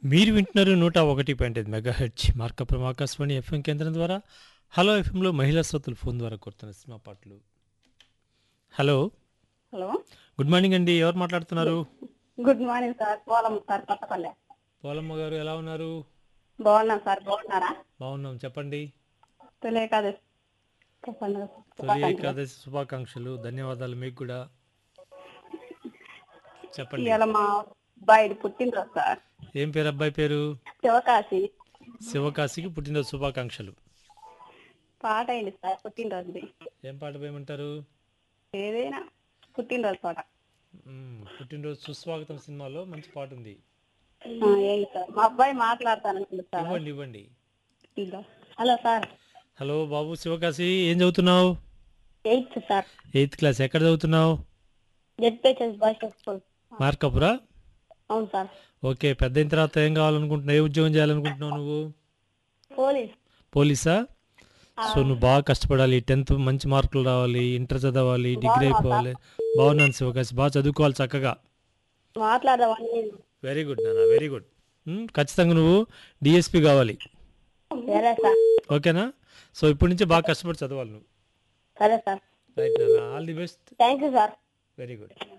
మీరు వింటున్నారు నూట ఒకటి పాయింట్ ఐదు mega H Markapuram Akashvani FM కేంద్రం ద్వారా హలో ఎఫ్ఎంలో మహిళా శ్రోతలు ఫోన్ ద్వారా కొడుతున్న సినిమా పాటలు హలో హలో గుడ్ మార్నింగ్ అండి ఎవరు మాట్లాడుతున్నారు good morning sir Polam sir Kothapalle Polamma గారు ఎలా ఉన్నారు బాగున్నాం సార్ బాగున్నారా బాగున్నాం చెప్పండి తెలియకాదు తొలి ఏకాదశి శుభాకాంక్షలు ధన్యవాదాలు మీకు కూడా చెప్పండి ఇవాళ మా అబ్బాయి పుట్టినరోజు సార్ ఏం పేరు అబ్బాయి పేరు శివకాశి శివకాశికి పుట్టినరోజు శుభాకాంక్షలు పాట అయింది సార్ పుట్టినరోజుది ఏం పాట వేయమంటారు ఏదైనా పుట్టినరోజు పాట మ్మ్, పుట్టినరోజు సుస్వాగతం సినిమాలో మంచి పాట ఉంది ఆ, ఏంటి సార్ మా అబ్బాయి మాట్లాడతాను సార్ ఇవ్వండి ఇవ్వండి ఇదో. హలో సార్ హలో బాబు శివకాశి ఏం చదువుతున్నావు ఎయిత్ సార్ ఎయిత్ క్లాస్ ఎక్కడ చదువుతున్నావు జెడ్పీహెచ్ఎస్ బాయ్స్ స్కూల్ మార్కపురా అవును సార్ ఓకే పెద్ద అయిన తర్వాత ఏం కావాలనుకుంటున్నావు ఏ ఉద్యోగం చేయాలనుకుంటున్నావు నువ్వు పోలీస్ పోలీసా సో నువ్వు బాగా కష్టపడాలి టెన్త్ మంచి మార్కులు రావాలి ఇంటర్ చదవాలి డిగ్రీ అయిపోవాలి బాగున్నాను శివకాశి బాగా చదువుకోవాలి చక్కగా మాట్లాడదామని వెరీ గుడ్ నాన్న వెరీ గుడ్ ఖచ్చితంగా నువ్వు డిఎస్పి కావాలి సరే సార్ ఓకేనా సో ఇప్పటి నుంచి బాగా కష్టపడి చదవాలి నువ్వు సరే సార్ రైట్ నాన్న all the best thank you sir very good